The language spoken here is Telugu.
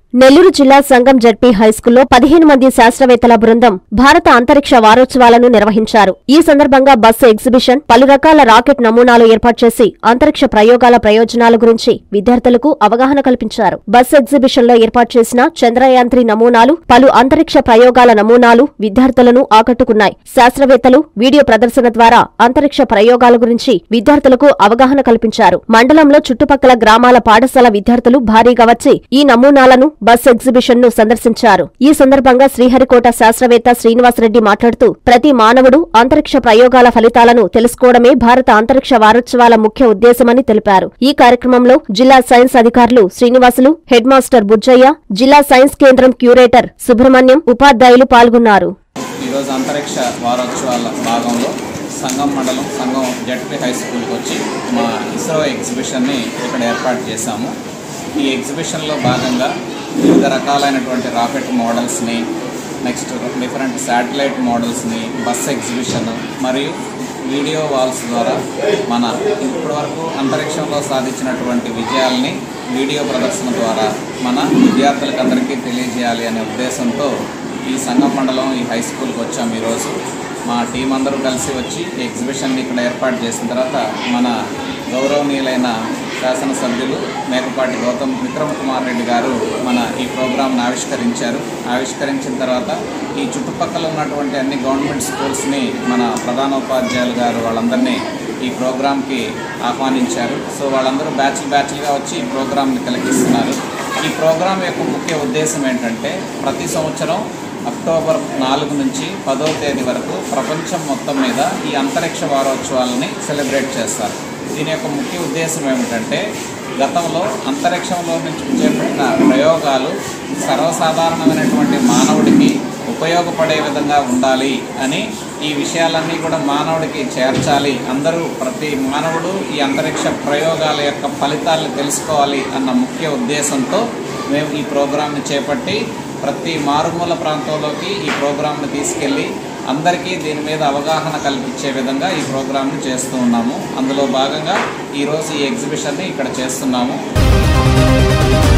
నెల్లూరు జిల్లా సంగం జడ్పీ హైస్కూల్లో పదిహేను మంది శాస్త్రవేత్తల బృందం భారత అంతరిక్ష వారోత్సవాలను నిర్వహించారు ఈ సందర్భంగా బస్సు ఎగ్జిబిషన్ పలు రకాల రాకెట్ నమూనాలు ఏర్పాటు చేసి అంతరిక్ష ప్రయోగాల ప్రయోజనాల గురించి విద్యార్థులకు అవగాహన కల్పించారు బస్సు ఎగ్జిబిషన్లో ఏర్పాటు చేసిన చంద్రయాన్ త్రీ నమూనాలు పలు అంతరిక్ష ప్రయోగాల నమూనాలు విద్యార్థులను ఆకట్టుకున్నాయి శాస్త్రవేత్తలు వీడియో ప్రదర్శన ద్వారా అంతరిక్ష ప్రయోగాల గురించి విద్యార్థులకు అవగాహన కల్పించారు మండలంలో చుట్టుపక్కల గ్రామాల పాఠశాల విద్యార్థులు భారీగా వచ్చి ఈ నమూనాలను బస్ ఎగ్జిబిషన్ ను సందర్శించారు ఈ సందర్భంగా శ్రీహరికోట శాస్త్రవేత్త శ్రీనివాసరెడ్డి మాట్లాడుతూ ప్రతి మానవుడు అంతరిక్ష ప్రయోగాల ఫలితాలను తెలుసుకోవడమే భారత అంతరిక్ష వారోత్సవాల ముఖ్య ఉద్దేశమని తెలిపారు ఈ కార్యక్రమంలో జిల్లా సైన్స్ అధికారులు శ్రీనివాసులు హెడ్ మాస్టర్ బుజ్జయ్య జిల్లా సైన్స్ కేంద్రం క్యూరేటర్ సుబ్రహ్మణ్యం ఉపాధ్యాయులు పాల్గొన్నారు ఈరోజు అంతరిక్ష వారోత్సవాల భాగంలో సంగం మండలం సంగం జడ్పీ హై స్కూల్కి వచ్చి మా ఇస్రో ఎగ్జిబిషన్ని ఇక్కడ ఏర్పాటు చేశాము ఈ ఎగ్జిబిషన్లో భాగంగా వివిధ రకాలైనటువంటి రాకెట్ మోడల్స్ని నెక్స్ట్ డిఫరెంట్ శాటిలైట్ మోడల్స్ని బస్ ఎగ్జిబిషన్ మరియు వీడియో వాల్స్ ద్వారా మన ఇప్పటివరకు అంతరిక్షంలో సాధించినటువంటి విజయాల్ని వీడియో ప్రదర్శన ద్వారా మన విద్యార్థులకు అందరికీ తెలియజేయాలి అనే ఉద్దేశంతో ఈ సంగం మండలం ఈ హై స్కూల్కి వచ్చాము ఈరోజు మా టీం అందరూ కలిసి వచ్చి ఈ ఎగ్జిబిషన్ని ఇక్కడ ఏర్పాటు చేసిన తర్వాత మన గౌరవనీయులైన శాసనసభ్యులు మేకపాటి గౌతమ్ విక్రమ్ కుమార్ రెడ్డి గారు మన ఈ ప్రోగ్రాంను ఆవిష్కరించారు ఆవిష్కరించిన తర్వాత ఈ చుట్టుపక్కల ఉన్నటువంటి అన్ని గవర్నమెంట్ స్కూల్స్ని మన ప్రధానోపాధ్యాయులు గారు వాళ్ళందరినీ ఈ ప్రోగ్రాంకి ఆహ్వానించారు సో వాళ్ళందరూ బ్యాచ్ బ్యాచ్లుగా వచ్చి ఈ ప్రోగ్రాంని తిలకిస్తున్నారు ఈ ప్రోగ్రాం యొక్క ముఖ్య ఉద్దేశం ఏంటంటే ప్రతి సంవత్సరం అక్టోబర్ నాలుగు నుంచి పదో తేదీ వరకు ప్రపంచం మొత్తం మీద ఈ అంతరిక్ష వారోత్సవాలని సెలబ్రేట్ చేస్తారు దీని యొక్క ముఖ్య ఉద్దేశం ఏమిటంటే గతంలో అంతరిక్షంలో నుంచి చేపట్టిన ప్రయోగాలు సర్వసాధారణమైనటువంటి మానవుడికి ఉపయోగపడే విధంగా ఉండాలి అని ఈ విషయాలన్నీ కూడా మానవుడికి చేర్చాలి అందరూ ప్రతి మానవుడు ఈ అంతరిక్ష ప్రయోగాల యొక్క ఫలితాలను తెలుసుకోవాలి అన్న ముఖ్య ఉద్దేశంతో మేము ఈ ప్రోగ్రాంని చేపట్టి ప్రతి మారుమూల ప్రాంతంలోకి ఈ ప్రోగ్రాంని తీసుకెళ్ళి అందరికీ దీని మీద అవగాహన కల్పించే విధంగా ఈ ప్రోగ్రాంని చేస్తూ ఉన్నాము అందులో భాగంగా ఈరోజు ఈ ఎగ్జిబిషన్ని ఇక్కడ చేస్తున్నాము